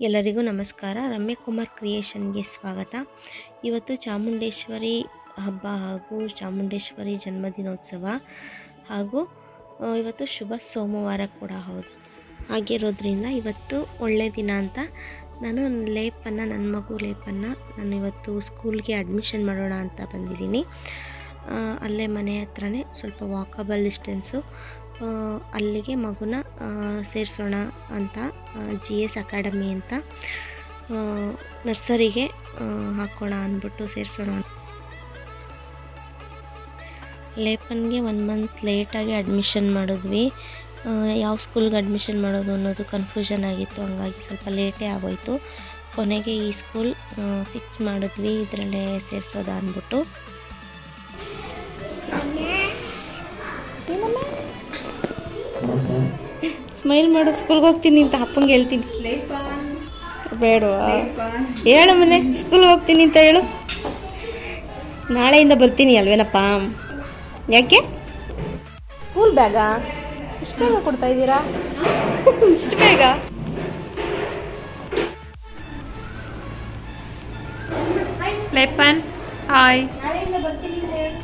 ಎಲ್ಲರಿಗೂ ನಮಸ್ಕಾರ ರಮ್ಯ ಕುಮಾರ್ ಕ್ರಿಯೇಷನ್ಗೆ ಸ್ವಾಗತ ಇವತ್ತು ಚಾಮುಂಡೇಶ್ವರಿ ಹಬ್ಬ ಹಾಗೂ ಚಾಮುಂಡೇಶ್ವರಿ ಜನ್ಮದಿನೋತ್ಸವ ಹಾಗೂ ಆ, ಇವತ್ತು ಶುಭ ಸೋಮವಾರ ಕೂಡ ಹೌದು ಆಗಿರೋದ್ರಿಂದ ಇವತ್ತು ಒಳ್ಳೆಯ ದಿನ ಅಂತ ನಾನು ಲೇಪನ್ನು ನನ್ನ ಮಗು ಲೇಪನ್ನು ನಾನು ಇವತ್ತು ಸ್ಕೂಲ್ಗೆ ಅಡ್ಮಿಷನ್ ಮಾಡೋಣ ಅಂತ ಬಂದಿದ್ದೀನಿ ಆ, ಅಲ್ಲೇ ಮನೆ ಹತ್ರನೇ ಸ್ವಲ್ಪ ವಾಕಬಲ್ ಡಿಸ್ಟೆನ್ಸು ಆ, ಅಲ್ಲಿಗೆ ಮಗುನ ಸೇರಿಸೋಣ ಅಂತ ಜಿ ಎಸ್ ಅಕಾಡೆಮಿ ಅಂತ ಆ, ನರ್ಸರಿಗೆ ಆ, ಹಾಕೋಣ ಅಂದ್ಬಿಟ್ಟು ಸೇರಿಸೋಣ ಲೇಪನ್ಗೆ ಒನ್ ಮಂತ್ ಲೇಟಾಗಿ ಅಡ್ಮಿಷನ್ ಮಾಡಿದ್ವಿ ಆ, ಯಾವ ಸ್ಕೂಲ್ಗೆ ಅಡ್ಮಿಷನ್ ಮಾಡೋದು ಅನ್ನೋದು ಕನ್ಫ್ಯೂಷನ್ ಆಗಿತ್ತು ಹಂಗಾಗಿ ಸ್ವಲ್ಪ ಲೇಟೇ ಆಗೋಯ್ತು ಕೊನೆಗೆ ಈ ಸ್ಕೂಲ್ ಫಿಕ್ಸ್ ಮಾಡಿದ್ವಿ ಇದರಲ್ಲೇ ಸೇರಿಸೋದ ಅಂದ್ಬಿಟ್ಟು ಸ್ಮೈಲ್ ಮಾಡೋ ಸ್ಕೂಲ್ಗೆ ಹೋಗ್ತೀನಿ ಅಂತ ಅಪ್ಪಂಗೆ ಹೇಳ್ತೀನಿ ಬೇಡವಾ ಹೇಳು ಮನೆ ಸ್ಕೂಲ್ಗೆ ಹೋಗ್ತೀನಿ ಅಂತ ಹೇಳು ನಾಳೆಯಿಂದ ಬರ್ತೀನಿ ಅಲ್ವೇನಪ್ಪ ಯಾಕೆ ಸ್ಕೂಲ್ ಬ್ಯಾಗಾ ಇಷ್ಟು ಬೇಗ ಕೊಡ್ತಾ ಇದ್ದೀರಾ ಇಷ್ಟು ಬೇಗ ಲೆಪನ್ ಹಾಯ್ ನಾಳೆಯಿಂದ ಬರ್ತೀನಿ ಅಂತ ಹೇಳು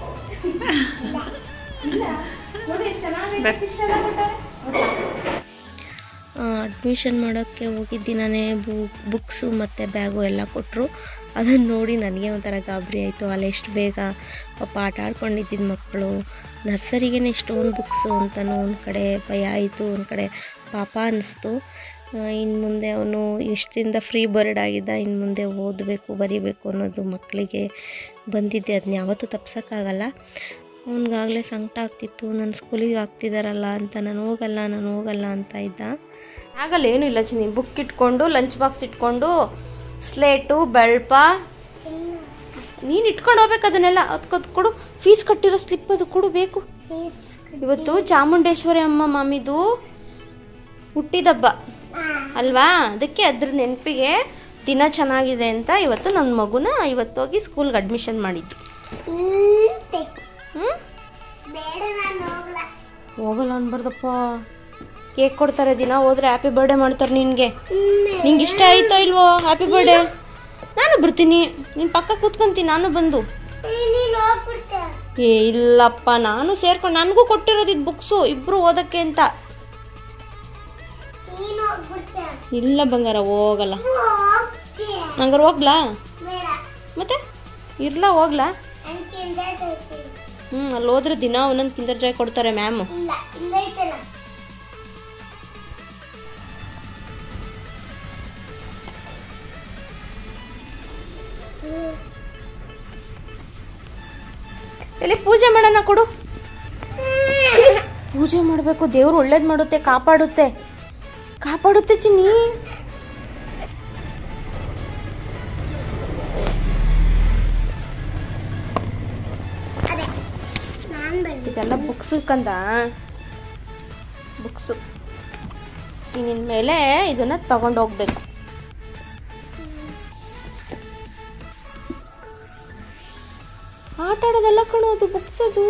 ಅಡ್ಮಿಷನ್ ಮಾಡೋಕ್ಕೆ ಹೋಗಿದ್ದ ದಿನವೇ ಬು ಬುಕ್ಸು ಮತ್ತು ಬ್ಯಾಗು ಎಲ್ಲ ಕೊಟ್ಟರು ಅದನ್ನು ನೋಡಿ ನನಗೆ ಒಂಥರ ಗಾಬರಿ ಆಯಿತು ಅಲ್ಲಿ ಎಷ್ಟು ಬೇಗ ಪಾಪ ಆಟ ಆಡ್ಕೊಂಡಿದ್ದಿದ್ದ ಮಕ್ಕಳು ನರ್ಸರಿಗೇ ಇಷ್ಟೊಂದು ಬುಕ್ಸು ಅಂತಲೂ ಒಂದು ಕಡೆ ಭಯ ಆಯಿತು ಒಂದು ಕಡೆ ಪಾಪ ಅನ್ನಿಸ್ತು ಇನ್ನು ಮುಂದೆ ಅವನು ಇಷ್ಟದಿಂದ ಫ್ರೀ ಬರ್ಡ್ ಆಗಿದ್ದ ಇನ್ನು ಮುಂದೆ ಓದಬೇಕು ಬರೀಬೇಕು ಅನ್ನೋದು ಮಕ್ಕಳಿಗೆ ಬಂದಿದ್ದೆ ಅದನ್ನ ಯಾವತ್ತೂ ತಪ್ಸೋಕ್ಕಾಗಲ್ಲ ಅವನಿಗಾಗಲೇ ಸಂಕಟ ಆಗ್ತಿತ್ತು ನನ್ನ ಸ್ಕೂಲಿಗೆ ಆಗ್ತಿದಾರಲ್ಲ ಅಂತ ನಾನು ಹೋಗಲ್ಲ ನಾನು ಹೋಗಲ್ಲ ಅಂತ ಇದ್ದ ಆಗಲ್ಲ ಏನೂ ಇಲ್ಲ ಚಿನ್ನಿ ಬುಕ್ ಇಟ್ಕೊಂಡು ಲಂಚ್ ಬಾಕ್ಸ್ ಇಟ್ಕೊಂಡು ಸ್ಲೇಟು ಬೆಳ್ಪ ನೀನು ಇಟ್ಕೊಂಡು ಹೋಗ್ಬೇಕು ಅದನ್ನೆಲ್ಲ ಅದಕ್ಕದು ಕೊಡು ಫೀಸ್ ಕಟ್ಟಿರೋ ಸ್ಲಿಪ್ ಅದು ಕೊಡು ಬೇಕು ಇವತ್ತು ಚಾಮುಂಡೇಶ್ವರಿ ಅಮ್ಮ ಮಾಮಿದು ಹುಟ್ಟಿದಬ್ಬ ಅಲ್ವಾ ಅದಕ್ಕೆ ಅದ್ರ ನೆನಪಿಗೆ ದಿನ ಚೆನ್ನಾಗಿದೆ ಅಂತ ಇವತ್ತು ನನ್ನ ಮಗುನ ಇವತ್ತು ಹೋಗಿ ಸ್ಕೂಲ್ಗೆ ಅಡ್ಮಿಷನ್ ಮಾಡಿದ್ದು ಹ್ಞೂ ಹೋಗಲ್ಲ ಅನ್ಬಾರ್ದಪ್ಪ ಕೇಕ್ ಕೊಡ್ತಾರೆ ದಿನ ಹೋದ್ರೆ ಹ್ಯಾಪಿ ಬರ್ಡೇ ಮಾಡ್ತಾರೆ ನಿನಗೆ ನಿಂಗೆ ಇಷ್ಟ ಆಯ್ತೋ ಇಲ್ವೋ ಹ್ಯಾಪಿ ಬರ್ಡೇ ನಾನು ಬರ್ತೀನಿ ನಿನ್ನ ಪಕ್ಕ ಕೂತ್ಕೊಂತೀನಿ ನಾನು ಬಂದು ಏ ಇಲ್ಲಪ್ಪ ನಾನು ಸೇರ್ಕೊಂಡು ನನಗೂ ಕೊಟ್ಟಿರೋದಿದ್ದು ಬುಕ್ಸು ಇಬ್ಬರು ಓದಕ್ಕೆ ಅಂತ ಇಲ್ಲ ಬಂಗಾರ ಹೋಗಲ್ಲ ನಂಗಾರ ಹೋಗ್ಲಾ ಮತ್ತೆ ಇರ್ಲ ಹೋಗ್ಲಾ ಹ್ಞೂ ಅಲ್ಲಿ ಹೋದ್ರೆ ದಿನ ಒಂದೊಂದು ಕಿಂದರ್ ಜಾಯ್ ಕೊಡ್ತಾರೆ ಮ್ಯಾಮ್ ಎಲ್ಲಿ ಪೂಜೆ ಮಾಡೋಣ ಕೊಡು ಪೂಜೆ ಮಾಡಬೇಕು ದೇವ್ರು ಒಳ್ಳೇದು ಮಾಡುತ್ತೆ ಕಾಪಾಡುತ್ತೆ ಕಾಪಾಡುತ್ತೆ ಚಿನ್ನಿ ಇದೆಲ್ಲ ಬುಕ್ಸು ಕಂದ ಬುಕ್ಸು ನಿನ್ನ ಮೇಲೆ ಇದನ್ನ ತಗೊಂಡು ಹೋಗ್ಬೇಕು ಆಟ ಆಡೋದೆಲ್ಲ ಕಣೋದು ಬುಕ್ಸ್ ಅದು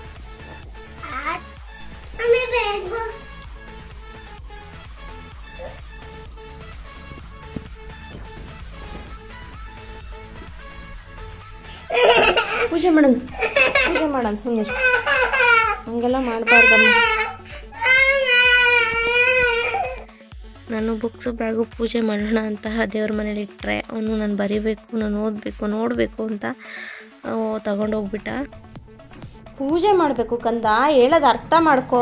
ಪೂಜೆ ಮಾಡೋಣ ಪೂಜೆ ಮಾಡೋಣ ಸುಮ್ಮನೆ ಹಂಗೆಲ್ಲ ಮಾಡಬಾರ್ದಮ್ಮ ನಾನು ಬುಕ್ಸು ಬ್ಯಾಗು ಪೂಜೆ ಮಾಡೋಣ ಅಂತ ದೇವ್ರ ಮನೇಲಿ ಇಟ್ಟರೆ ಅವನು ನಾನು ಬರಿಬೇಕು ನಾನು ಓದಬೇಕು ನೋಡಬೇಕು ಅಂತ ತಗೊಂಡೋಗ್ಬಿಟ್ಟ ಪೂಜೆ ಮಾಡಬೇಕು ಕಂದ ಹೇಳೋದು ಅರ್ಥ ಮಾಡ್ಕೋ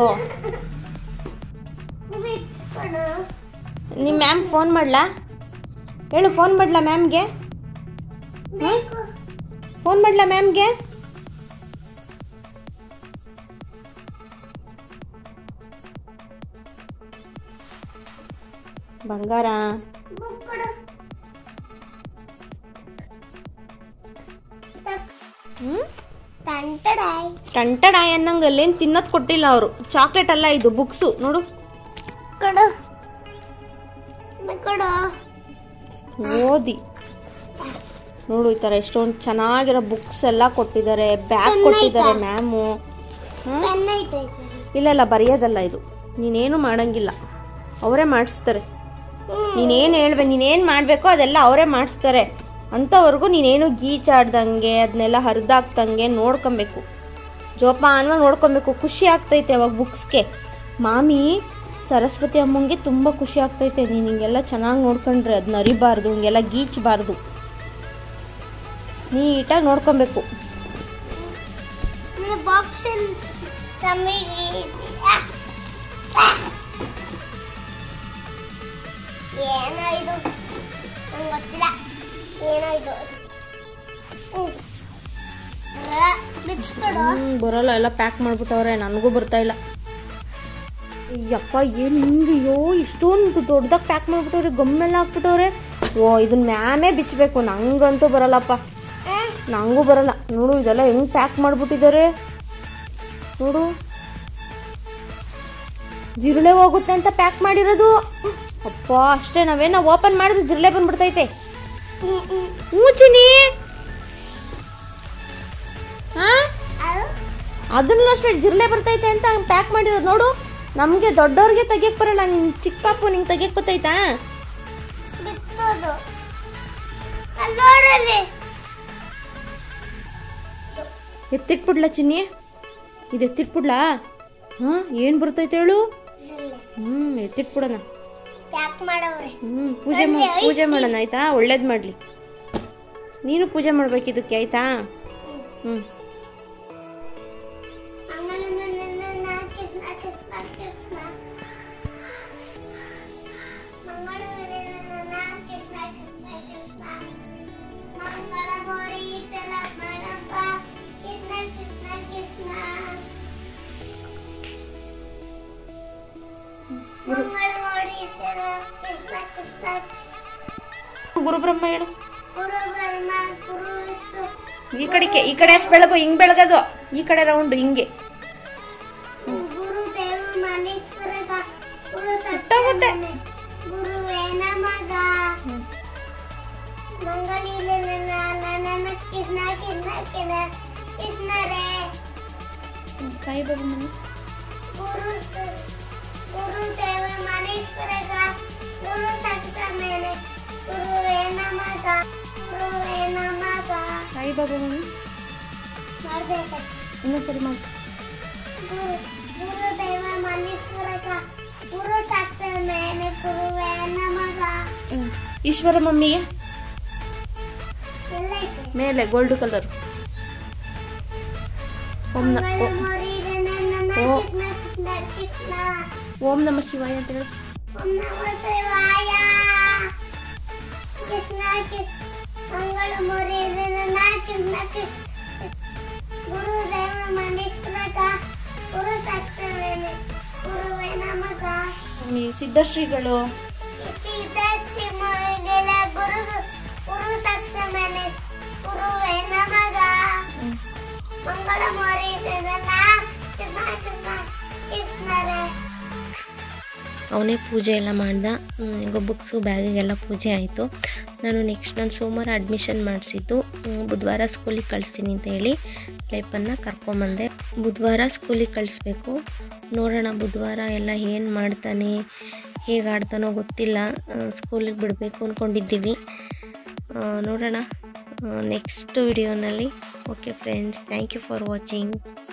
ನಿಮ್ಮ ಮ್ಯಾಮ್ ಫೋನ್ ಮಾಡ್ಲಾ ಹೇಳು ಫೋನ್ ಮಾಡ್ಲಾ ಮ್ಯಾಮ್ಗೆ ಫೋನ್ ಮಾಡ್ಲಾ ಮ್ಯಾಮ್ಗೆ ಬಂಗಾರ ಹ್ಮ್ ಟಂಟಡಾಯ್ ಅನ್ನಂಗೆ ಅಲ್ಲೇನು ತಿನ್ನೋದು ಕೊಟ್ಟಿಲ್ಲ ಅವರು ಚಾಕ್ಲೇಟ್ ಅಲ್ಲ ಇದು ಬುಕ್ಸು ನೋಡು ಓದಿ ನೋಡು ಈ ಥರ ಎಷ್ಟೊಂದು ಚೆನ್ನಾಗಿರೋ ಬುಕ್ಸ್ ಎಲ್ಲ ಕೊಟ್ಟಿದ್ದಾರೆ ಬ್ಯಾಗ್ ಕೊಟ್ಟಿದ್ದಾರೆ ಮ್ಯಾಮು ಇಲ್ಲ ಇಲ್ಲ ಬರೆಯೋದಲ್ಲ ಇದು ನೀನೇನು ಮಾಡಂಗಿಲ್ಲ ಅವರೇ ಮಾಡಿಸ್ತಾರೆ ನೀನೇನು ಹೇಳ್ಬೇಕು ನೀನೇನು ಮಾಡಬೇಕೋ ಅದೆಲ್ಲ ಅವರೇ ಮಾಡಿಸ್ತಾರೆ ಅಂಥವ್ರಿಗೂ ನೀನೇನು ಗೀಚಾಡ್ದಂಗೆ ಅದನ್ನೆಲ್ಲ ಹರಿದಾಕ್ದಂಗೆ ನೋಡ್ಕೊಬೇಕು ಜೋಪಾನವಾಗಿ ನೋಡ್ಕೊಬೇಕು ಖುಷಿ ಆಗ್ತೈತೆ ಅವಾಗ ಬುಕ್ಸ್ಗೆ ಮಾಮಿ ಸರಸ್ವತಿ ಅಮ್ಮಂಗೆ ತುಂಬ ಖುಷಿ ಆಗ್ತೈತೆ ನೀನು ಹಿಂಗೆಲ್ಲ ಚೆನ್ನಾಗಿ ನೋಡ್ಕೊಂಡ್ರೆ ಅದನ್ನ ಅರಿಬಾರ್ದು ಹಿಂಗೆಲ್ಲ ಗೀಚಬಾರ್ದು ನೀಟಾಗಿ ನೋಡ್ಕೊಬೇಕು ಬಾಕ್ಸಲ್ಲಿ ತಮ್ಮಿಗೆ ಏನೋ ಇದು ನಂಗೆ ಗೊತ್ತಿಲ್ಲ ಏನೋ ಇದು ಹ್ಮ್. ಅರೆ, ಬಿಚ್ಕೊಡು ಹ್ಮ್, ಬರಲ್ಲ ಎಲ್ಲ ಪ್ಯಾಕ್ ಮಾಡ್ಬಿಟ್ಟವ್ರೆ ನನಗೂ ಬರ್ತಾ ಇಲ್ಲ ಯಪ್ಪ ಏನು ಹಿಂಗೆ ಅಯ್ಯೋ ಇಷ್ಟೊಂದು ದೊಡ್ಡದಾಗಿ ಪ್ಯಾಕ್ ಮಾಡ್ಬಿಟ್ಟವ್ರೆ ಗಮ್ಮೆಲ್ಲ ಹಾಕ್ಬಿಟ್ಟವ್ರೆ ಓ ಇದನ್ನ ಮ್ಯಾಮೇ ಬಿಚ್ಚಬೇಕು ನಂಗಂತೂ ಬರಲ್ಲಪ್ಪ ನಂಗೂ ಬರಲ್ಲ ನೋಡು ಇದೆಲ್ಲ ಹೆಂಗ್ ಪ್ಯಾಕ್ ಮಾಡ್ಬಿಟ್ಟಿದ್ದಾರೆ ನೋಡು ಜಿರಳೆ ಹೋಗುತ್ತೆ ಅಂತ ಪ್ಯಾಕ್ ಮಾಡಿರೋದು ಅಪ್ಪ ಅಷ್ಟೇ ನಾವೇನೋ ಓಪನ್ ಮಾಡಿದ್ರೆ ಜಿರಳೆ ಬಂದ್ಬಿಡ್ತೈತೆ ಹ್ಞೂ ಚಿನಿ ಹಾ ಅದು ಅದನ್ನು ಅಷ್ಟೇ ಜಿರಳೆ ಬರ್ತೈತೆ ಅಂತ ಪ್ಯಾಕ್ ಮಾಡಿರೋದು ನೋಡು ನಮಗೆ ದೊಡ್ಡವ್ರಿಗೆ ತೆಗಿಯಕ್ ಬರಲ್ಲ ನಿನ್ ಚಿಕ್ಕ ಪಾಪು ನಿಂಗೆ ತೆಗಿಯಕ್ ಬರ್ತೈತಾ ಬಿತ್ತೋದು ಅಲ್ಲಿ ನೋಡಲ್ಲಿ ಎತ್ತಿಟ್ಬಿಡ್ಲಾ ಚಿನ್ನಿ ಇದು ಎತ್ತಿಟ್ಬಿಡ್ಲಾ ಹಾಂ ಏನು ಬರ್ತೈತೆ ಹೇಳು ಹ್ಞೂ ಎತ್ತಿಟ್ಬಿಡೋಣ ಯಾಕೆ ಮಾಡವ್ರೆ ಹ್ಞೂ ಪೂಜೆ ಮಾ- ಪೂಜೆ ಮಾಡೋಣ ಆಯ್ತಾ ಒಳ್ಳೇದು ಮಾಡಲಿ ನೀನು ಪೂಜೆ ಮಾಡ್ಬೇಕು ಇದಕ್ಕೆ ಆಯ್ತಾ ಹ್ಞೂ ಮಂಗಳನ ಕೃಷ್ಣ ಕೃಷ್ಣ ಕೃಷ್ಣ ಮಂಗಳನ ಕೃಷ್ಣ ಕೃಷ್ಣ ಕೃಷ್ಣ ಮಂಗಳ ಗೋರಿ ತಲ ಮಣಪ ಕೃಷ್ಣ ಕೃಷ್ಣ ಕೃಷ್ಣ ಮಂಗಳ ಗೋರಿ ತಲ ಕೃಷ್ಣ ಕೃಷ್ಣ ಗುರುಬ್ರಹ್ಮ ಹೇಳು ಗುರು ಬ್ರಹ್ಮ ಗುರು ವಿಷ್ಣು ಈ ಕಡೆಗೆ ಈ ಕಡೆ ಅಷ್ಟು ಬೆಳಗು ಹಿಂಗೆ ಬೆಳಗೋದು ಈ ಕಡೆ ರೌಂಡ್ ಹಿಂಗೆ ಗುರು ದೇವ ಮನೇಶ್ವರಗ ಗುರು ಸುಟ್ಟೋಗುತ್ತೆ. ಸತ್ಯಮನೆ ಗುರುವೇ ನಮಗ ಮಂಗಳಿಲೆ ನನ್ನ ನನ್ನ ಕೃಷ್ಣ ಕೃಷ್ಣ ಕೃಷ್ಣ ಕೃಷ್ಣರೇ ಸಾಯಿಬಾಬಾ ಮನೆ ಗುರು ಸ- ಗುರು ದೇವ ಮನೇಶ್ವರಗ ಗುರು ಸತ್ಯಮನೆ ಗುರುವೇ ನಮಗ ಗುರುವೇ ನಮಗ ಸಾಯಿಬಾಬಾ ಮನೆ ಮಾಡ್ದೆ ಇನ್ನೊಂದ್ಸರಿ ಮಾಡಿ ಗುರು ಗುರು ದೇವ ಮನೇಶ್ವರಗ ಗುರು ಸತ್ಯಮೇನೆ ಗುರುವೇ ನಮಗ ಈಶ್ವರ ಮಮ್ಮಿಗೆ ಎಲ್ಲ ಐತೆ ಮೇಲೆ ಗೋಲ್ಡ್ ಕಲರ್ ಓಂ ನ ಮಂಗಳ ಓ- ಮುರಿದೆ ನನ್ನ ಓ. ಕೃಷ್ಣ ಕೃಷ್ಣ ಕೃಷ್ಣ ಓಂ ನಮ ಶಿವಾಯ ಅಂತ ಹೇಳಿ ಓಂ ನಮಃ ಶಿವಾಯ ಕೃಷ್ಣ ಕೃಷ್ಣ ಮಂಗಳ ಮುರಿದೆ ನನ್ನ ಕೃಷ್ಣ ಕೃಷ್ಣ ಗುರುದೇವ ಮನೇಶ್ವರಗ ಗುರು ಸತ್ಯವೇನೆ ಗುರುವೇ ನಮಗ ಈ ಸಿದ್ಧಶ್ರೀಗಳು ಸಿದ್ಧಿ ಮುರಿಗೆಲ ಗುರು ಗುರು ಸತ್ಯವೇನೆ ಗುರುವೇ ನಮಗ ಮಂಗಳ ಮುರಿದೆ ನನ್ನ ಕೃಷ್ಣ ಕೃಷ್ಣ ಕೃಷ್ಣರೇ ಅವನೇ ಪೂಜೆ ಎಲ್ಲ ಮಾಡ್ದ ಹ್ಮ್, ಈಗ ಬುಕ್ಸು ಬ್ಯಾಗಿಗೆಲ್ಲ ಪೂಜೆ ಆಯಿತು ನಾನು ನೆಕ್ಸ್ಟ್ ನಾನು ಸೋಮವಾರ ಅಡ್ಮಿಷನ್ ಮಾಡಿಸಿದ್ದು ಬುಧವಾರ ಸ್ಕೂಲಿಗೆ ಕಳಿಸ್ತೀನಿ ಅಂತ ಹೇಳಿ ಲೈಫನ್ನು ಕರ್ಕೊಂಬಂದೆ ಬುಧವಾರ ಸ್ಕೂಲಿಗೆ ಕಳಿಸ್ಬೇಕು ನೋಡೋಣ ಬುಧವಾರ ಎಲ್ಲ ಏನು ಮಾಡ್ತಾನೆ ಹೇಗೆ ಆಡ್ತಾನೋ ಗೊತ್ತಿಲ್ಲ ಸ್ಕೂಲಿಗೆ ಬಿಡಬೇಕು ಅಂದ್ಕೊಂಡಿದ್ದೀವಿ ಆ, ನೋಡೋಣ ನೆಕ್ಸ್ಟ್ ವಿಡಿಯೋನಲ್ಲಿ okay friends thank you for watching